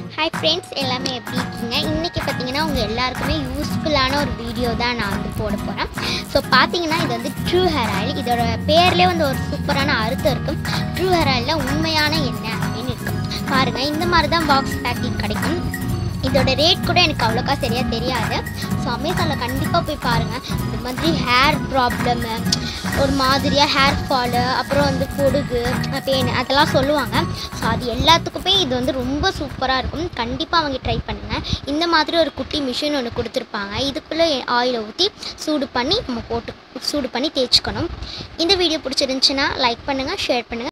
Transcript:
hi friends எல்லாமே எப்படி இருக்கீங்க இன்றைக்கி பார்த்தீங்கன்னா உங்கள் எல்லாருக்குமே யூஸ்ஃபுல்லான ஒரு வீடியோ தான் நான் வந்து போட போகிறேன் ஸோ பார்த்தீங்கன்னா இது வந்து ட்ரூ ஹேர் ஆயில் இதோட பேர்லேயே வந்து ஒரு சூப்பரான அர்த்தம் இருக்கும் ட்ரூ ஹேர் ஆயிலில் உண்மையான எண்ணெய் அப்படின்னு இருக்கும் பாருங்கள் இந்த மாதிரி தான் பாக்ஸ் பேக்கிங் கிடைக்கும் இதோட ரேட் கூட எனக்கு அவ்வளோக்கா சரியாக தெரியாது ஸோ அமேசானில் கண்டிப்பாக போய் பாருங்கள் இந்த மாதிரி ஹேர் ப்ராப்ளமு ஒரு மாதிரியாக ஹேர் ஃபாலு அப்புறம் வந்து பொடுகு பெயின் அதெல்லாம் சொல்லுவாங்க ஸோ அது எல்லாத்துக்குமே இது வந்து ரொம்ப சூப்பராக இருக்கும் கண்டிப்பாக அவங்க ட்ரை பண்ணுங்கள் இந்த மாதிரி ஒரு குட்டி மிஷின் ஒன்று கொடுத்துருப்பாங்க இதுக்குள்ளே ஆயிலை ஊற்றி சூடு பண்ணி நம்ம போட்டு சூடு பண்ணி தேய்ச்சிக்கணும் இந்த வீடியோ பிடிச்சிருந்துச்சுன்னா லைக் பண்ணுங்கள் ஷேர் பண்ணுங்கள்